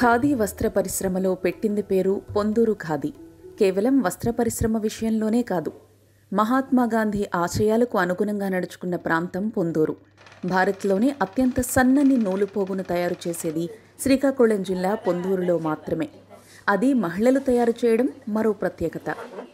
ఖాదీ వస్త్ర పరిశ్రమలో పెట్టింది పేరు పొందూరు ఖాదీ కేవలం వస్త్ర పరిశ్రమ విషయంలోనే కాదు మహాత్మా గాంధీ ఆశయాలకు అనుగుణంగా నడుచుకున్న ప్రాంతం పొందూరు భారత్లోనే అత్యంత సన్నని నూలుపోగును తయారు చేసేది శ్రీకాకుళం జిల్లా పొందూరులో మాత్రమే అది మహిళలు తయారు చేయడం మరో ప్రత్యేకత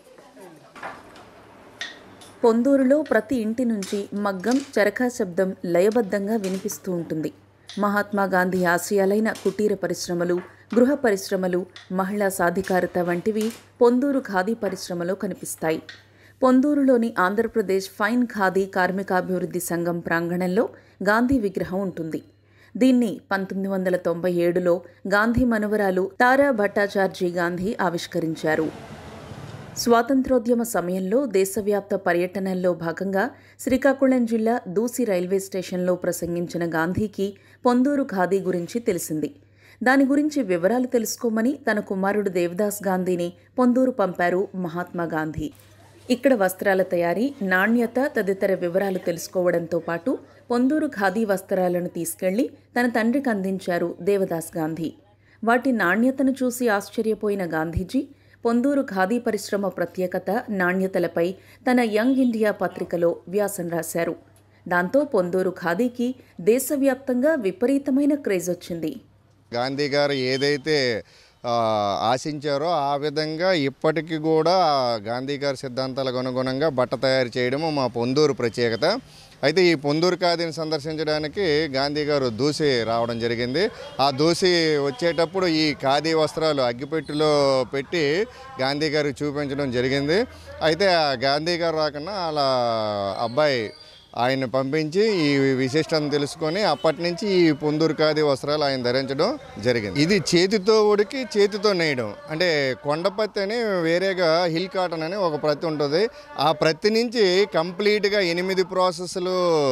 పొందూరులో ప్రతి ఇంటి నుంచి మగ్గం చరఖా శబ్దం లయబద్ధంగా వినిపిస్తూ ఉంటుంది మహాత్మా గాంధీ ఆశయాలైన కుటీర పరిశ్రమలు గృహ పరిశ్రమలు మహిళా సాధికారత వంటివి పొందూరు ఖాదీ పరిశ్రమలో కనిపిస్తాయి పొందూరులోని ఆంధ్రప్రదేశ్ ఫైన్ ఖాదీ కార్మికాభివృద్ధి సంఘం ప్రాంగణంలో గాంధీ విగ్రహం ఉంటుంది దీన్ని పంతొమ్మిది వందల తొంభై ఏడులో గాంధీ మనవరాలు తారా భట్టాచార్జీ గాంధీ ఆవిష్కరించారు స్వాతంత్రోద్యమ సమయంలో దేశవ్యాప్త పర్యటనల్లో భాగంగా శ్రీకాకుళం జిల్లా దూసి రైల్వే స్టేషన్లో ప్రసంగించిన గాంధీకి పొందూరు ఖాదీ గురించి తెలిసింది దాని గురించి వివరాలు తెలుసుకోమని తన కుమారుడు దేవదాస్ గాంధీని పొందూరు పంపారు మహాత్మా గాంధీ ఇక్కడ వస్త్రాల తయారీ నాణ్యత తదితర వివరాలు తెలుసుకోవడంతో పాటు పొందూరు ఖాదీ వస్త్రాలను తీసుకెళ్లి తన తండ్రికి అందించారు దేవదాస్ గాంధీ వాటి నాణ్యతను చూసి ఆశ్చర్యపోయిన గాంధీజీ పొందూరు ఖాదీ పరిశ్రమ ప్రత్యేకత నాణ్యతలపై తన యంగ్ ఇండియా పత్రికలో వ్యాసం రాశారు దాంతో పొందూరు ఖాదీకి దేశవ్యాప్తంగా విపరీతమైన క్రేజ్ వచ్చింది గాంధీ గారు ఏదైతే ఆ, ఆశించారో ఆ విధంగా ఇప్పటికీ కూడా గాంధీ గారి సిద్ధాంతాలకు అనుగుణంగా బట్ట తయారు చేయడము మా పొందూరు ప్రత్యేకత అయితే ఈ పొందూరు ఖాదీని సందర్శించడానికి గాంధీ గారు దూసి రావడం జరిగింది ఆ దూసి వచ్చేటప్పుడు ఈ ఖాదీ వస్త్రాలు అగ్గిపెట్టిలో పెట్టి గాంధీ గారికి చూపించడం జరిగింది అయితే ఆ గాంధీ గారు రాకుండా అలా అబ్బాయి ఆయన పంపించి ఈ విశిష్టతను తెలుసుకొని అప్పటి నుంచి ఈ పొందూరు ఖాదీ వస్త్రాలు ఆయన ధరించడం జరిగింది ఇది చేతితో ఉడికి చేతితో నేయడం అంటే కొండపత్తి అని వేరేగా హిల్ కాటన్ అని ఒక ప్రత్తి ఉంటుంది ఆ ప్రత్తి నుంచి కంప్లీట్గా ఎనిమిది ప్రాసెస్లు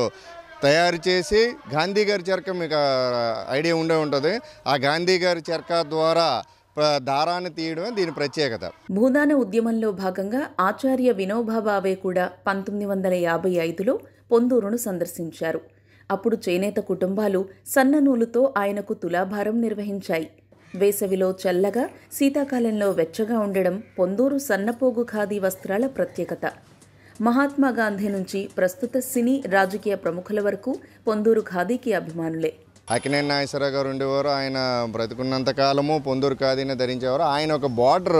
తయారు చేసి గాంధీ గారి చరక మీకు ఐడియా ఉండే ఉంటుంది ఆ గాంధీ గారి చరక ద్వారా ప్ర- దారాన్ని తీయడమే దీని ప్రత్యేకత భూదాన ఉద్యమంలో భాగంగా ఆచార్య వినోబా భావే కూడా పంతొమ్మిది వందల యాభై ఐదులో పొందూరును సందర్శించారు అప్పుడు చేనేత కుటుంబాలు సన్న నూలుతో ఆయనకు తులాభారం నిర్వహించాయి వేసవిలో చల్లగా శీతాకాలంలో వెచ్చగా ఉండడం పొందూరు సన్నపోగు ఖాదీ వస్త్రాల ప్రత్యేకత మహాత్మా గాంధీ నుంచి ప్రస్తుత సినీ రాజకీయ ప్రముఖుల వరకు పొందూరు ఖాదీకి అభిమానులే అకినేని నాగేశ్వరరావు గారు ఉండేవారు ఆయన బ్రతుకున్నంత కాలము పొందూరు ఖాదీని ధరించేవారు ఆయన ఒక బార్డర్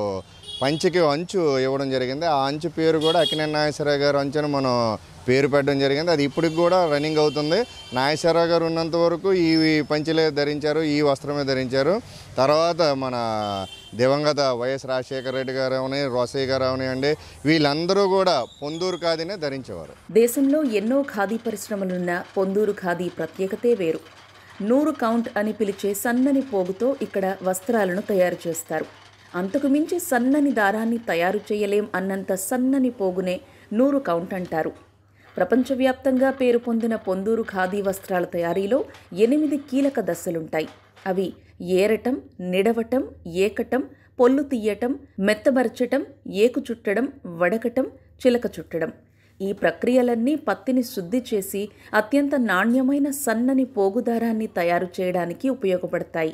పంచికి అంచు ఇవ్వడం జరిగింది ఆ అంచు పేరు కూడా అకినేని నాగేశ్వరరావు గారు అంచును మనం పేరు పెట్టడం జరిగింది అది ఇప్పటికి కూడా రన్నింగ్ అవుతుంది నాగేశ్వరరావు గారు ఉన్నంత వరకు ఈ పంచిలే ధరించారు ఈ వస్త్రమే ధరించారు తర్వాత మన దివంగత వైఎస్ రాజశేఖర రెడ్డి గారు అవని రోసయ్య గారు అవనివ్వండి వీళ్ళందరూ కూడా పొందూరు ఖాదీనే ధరించేవారు దేశంలో ఎన్నో ఖాదీ పరిశ్రమలున్న పొందూరు ఖాదీ ప్రత్యేకతే వేరు నూరు కౌంట్ అని పిలిచే సన్నని పోగుతో ఇక్కడ వస్త్రాలను తయారు చేస్తారు అంతకు మించి సన్నని దారాన్ని తయారు చేయలేం అన్నంత సన్నని పోగునే నూరు కౌంట్ అంటారు ప్రపంచవ్యాప్తంగా పేరు పొందిన పొందూరు ఖాదీ వస్త్రాల తయారీలో ఎనిమిది కీలక దశలుంటాయి అవి ఏరటం నిడవటం ఏకటం పొల్లు తీయటం మెత్తబరచటం ఏకు చుట్టడం వడకటం చిలక చుట్టడం ఈ ప్రక్రియలన్నీ పత్తిని శుద్ధి చేసి అత్యంత నాణ్యమైన సన్నని పోగుదారాన్ని తయారు చేయడానికి ఉపయోగపడతాయి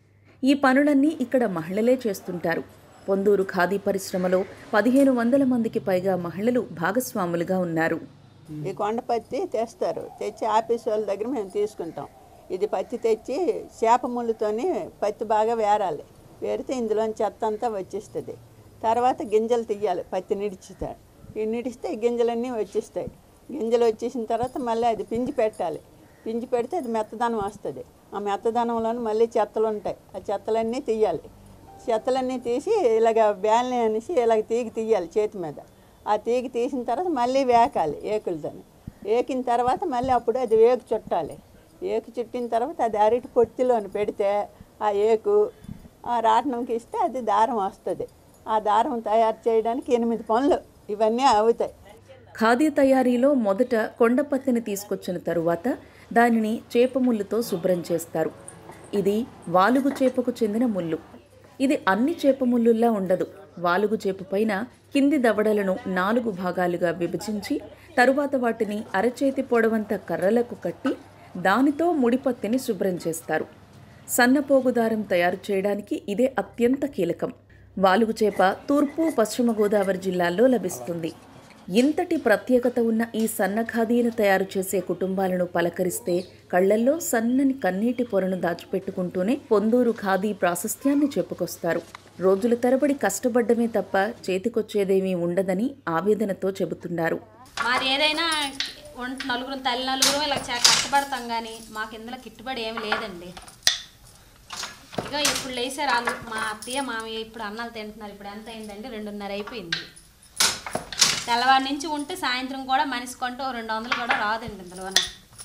ఈ పనులన్నీ ఇక్కడ మహిళలే చేస్తుంటారు పొందూరు ఖాదీ పరిశ్రమలో పదిహేను వందల మందికి పైగా మహిళలు భాగస్వాములుగా ఉన్నారు ఈ కొండ పత్తి తెస్తారు తెచ్చి ఆఫీస్ వాళ్ళ దగ్గర మేము తీసుకుంటాం ఇది పత్తి తెచ్చి చేప ముళ్ళుతోని పత్తి బాగా వేరాలి వేరితే ఇందులో చెత్త అంతా వచ్చేస్తుంది తర్వాత గింజలు తీయాలి పత్తి నిడిచితాడు ఈ నిడిస్తే ఈ గింజలన్నీ వచ్చేస్తాయి గింజలు వచ్చేసిన తర్వాత మళ్ళీ అది పిండి పెట్టాలి పిండి పెడితే అది మెత్తదనం వస్తుంది ఆ మెత్తదనంలోని మళ్ళీ చెత్తలు ఉంటాయి ఆ చెత్తలన్నీ తీయాలి చెత్తలన్నీ తీసి ఇలాగ బ్యాల్ని అనేసి ఇలాగ తీగి తీయాలి చేతి మీద ఆ తీగ తీసిన తర్వాత మళ్ళీ వేకాలి ఏకులతోని ఏకిన తర్వాత మళ్ళీ అప్పుడు అది ఏకు చుట్టాలి ఏకు చుట్టిన తర్వాత అది అరటి పొత్తిలోని పెడితే ఆ ఏకు ఆ రాట్నంకి ఇస్తే అది దారం వస్తుంది ఆ దారం తయారు చేయడానికి ఎనిమిది పనులు ఇవన్నీ అవుతాయి ఖాదీ తయారీలో మొదట కొండపత్తిని తీసుకొచ్చిన తరువాత దానిని చేప ముళ్ళుతో శుభ్రం చేస్తారు ఇది వాలుగు చేపకు చెందిన ముళ్ళు ఇది అన్ని చేప ముళ్ళుల్లా ఉండదు వాలుగు చేప పైన కింది దవడలను నాలుగు భాగాలుగా విభజించి తరువాత వాటిని అరచేతి పొడవంత కర్రలకు కట్టి దానితో ముడిపత్తిని శుభ్రం చేస్తారు సన్నపోగు దారం తయారు చేయడానికి ఇదే అత్యంత కీలకం వాలుగు చేప తూర్పు పశ్చిమ గోదావరి జిల్లాల్లో లభిస్తుంది ఇంతటి ప్రత్యేకత ఉన్న ఈ సన్న ఖాదీని తయారు చేసే కుటుంబాలను పలకరిస్తే కళ్లల్లో సన్నని కన్నీటి పొరను దాచిపెట్టుకుంటూనే పొందూరు ఖాదీ ప్రాశస్త్యాన్ని చెప్పుకొస్తారు రోజుల తరబడి కష్టపడ్డమే తప్ప చేతికొచ్చేదేమీ ఉండదని ఆవేదనతో చెబుతున్నారు మాది ఏదైనా ఒంట నలుగురు తల్లి నలుగురు ఇలా చా- కష్టపడతాం కానీ మాకు ఇందులో గిట్టుబడి ఏమి లేదండి ఇక ఇప్పుడు లేసారు వాళ్ళు మా అత్తయ్య మామయ్య ఇప్పుడు అన్నాలు తింటున్నారు ఇప్పుడు ఎంత అయిందండి రెండున్నర అయిపోయింది తెల్లవారి నుంచి ఉంటే సాయంత్రం కూడా మనిషి కొంటూ ఓ రెండు వందలు కూడా రాదండి ఇందులోన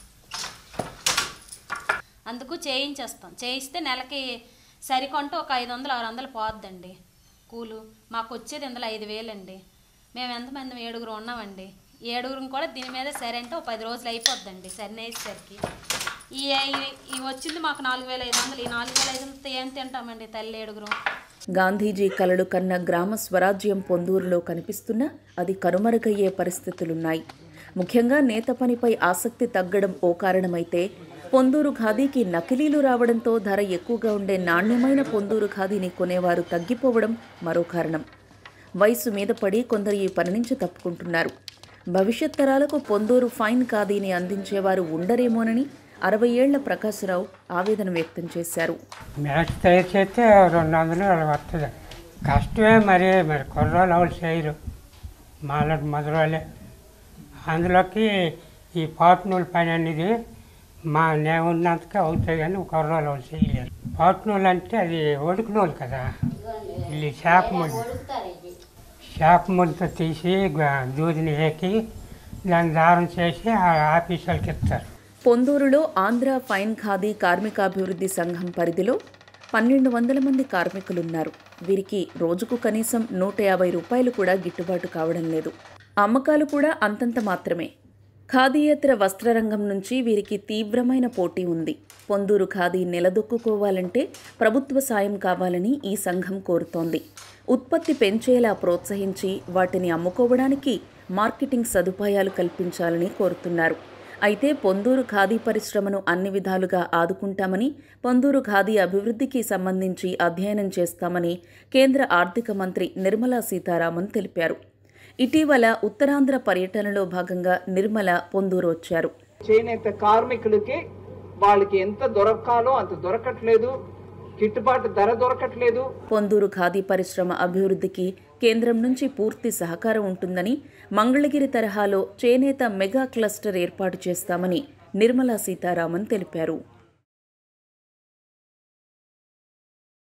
అందుకు చేయించేస్తాం చేయిస్తే నెలకి సరికొంటూ ఒక ఐదు వందలు ఆరు వందలు పోద్దండి కూలు మాకు వచ్చేది ఇందులో ఐదు వేలండి మేము ఎంతమంది ఏడుగురు ఉన్నామండి ఏడుగురు కూడా దీని మీద సరే అంటే ఒక పది రోజులు అయిపోద్దండి సరే వేసేసరికి ఈ ఈ- ఈ వచ్చింది మాకు నాలుగు వేల ఐదు వందలు ఈ నాలుగు వేల ఐదు వందలతో ఏం తింటామండి తల్లి ఏడుగురు గాంధీజీ కలలు కన్న గ్రామ స్వరాజ్యం పొందూరులో కనిపిస్తున్నా అది కనుమరుగయ్యే పరిస్థితులున్నాయి ముఖ్యంగా నేత పనిపై ఆసక్తి తగ్గడం ఓ కారణమైతే పొందూరు ఖాదీకి నకిలీలు రావడంతో ధర ఎక్కువగా ఉండే నాణ్యమైన పొందూరు ఖాదీని కొనేవారు తగ్గిపోవడం మరో కారణం వయసు మీద పడి కొందరు ఈ పని నుంచి తప్పుకుంటున్నారు భవిష్యత్ తరాలకు పొందూరు ఫైన్ ఖాదీని అందించేవారు ఉండరేమోనని అరవై ఏళ్ల ప్రకాశరావు ఆవేదన వ్యక్తం చేశారు మ్యాచ్ తయారు చేస్తే రెండు వందలు అలా వస్తుంది కష్టమే మరి మరి కుర్రోళ్ళు ఎవరు చేయరు మాలాంటి మొదలవాళ్ళే అందులోకి ఈ పాటు నూలు పని అనేది మా నేను ఉన్నంతకే అవుతాయి కానీ కుర్రోళ్ళు ఎవరు చేయలేరు పాటు నూలు అంటే అది ఒడుకు నూలు కదా ఇది చేప ముళ్ళు చేప ముళ్ళతో తీసి గ- దూదిని ఏకి దాన్ని దారం చేసి ఆ ఆఫీస్ వాళ్ళకి ఇస్తారు పొందూరులో ఆంధ్ర ఫైన్ ఖాదీ కార్మికాభివృద్ధి సంఘం పరిధిలో పన్నెండు వందల మంది కార్మికులున్నారు వీరికి రోజుకు కనీసం నూట యాభై రూపాయలు కూడా గిట్టుబాటు కావడం లేదు అమ్మకాలు కూడా అంతంత మాత్రమే ఖాదీయేతర వస్త్రరంగం నుంచి వీరికి తీవ్రమైన పోటీ ఉంది పొందూరు ఖాదీ నిలదొక్కుకోవాలంటే ప్రభుత్వ సాయం కావాలని ఈ సంఘం కోరుతోంది ఉత్పత్తి పెంచేలా ప్రోత్సహించి వాటిని అమ్ముకోవడానికి మార్కెటింగ్ సదుపాయాలు కల్పించాలని కోరుతున్నారు అయితే పొందూరు ఖాదీ పరిశ్రమను అన్ని విధాలుగా ఆదుకుంటామని పొందూరు ఖాదీ అభివృద్ధికి సంబంధించి అధ్యయనం చేస్తామని కేంద్ర ఆర్థిక మంత్రి నిర్మలా సీతారామన్ తెలిపారు ఇటీవల ఉత్తరాంధ్ర పర్యటనలో భాగంగా నిర్మల పొందూరు వచ్చారు చేనేత కార్మికులకి వాళ్ళకి ఎంత దొరకాలో అంత దొరకట్లేదు గిట్టుబాటు ధర దొరకట్లేదు పొందూరు ఖాదీ పరిశ్రమ అభివృద్ధికి కేంద్రం నుంచి పూర్తి సహకారం ఉంటుందని మంగళగిరి తరహాలో చేనేత మెగా క్లస్టర్ ఏర్పాటు చేస్తామని నిర్మలా సీతారామన్ తెలిపారు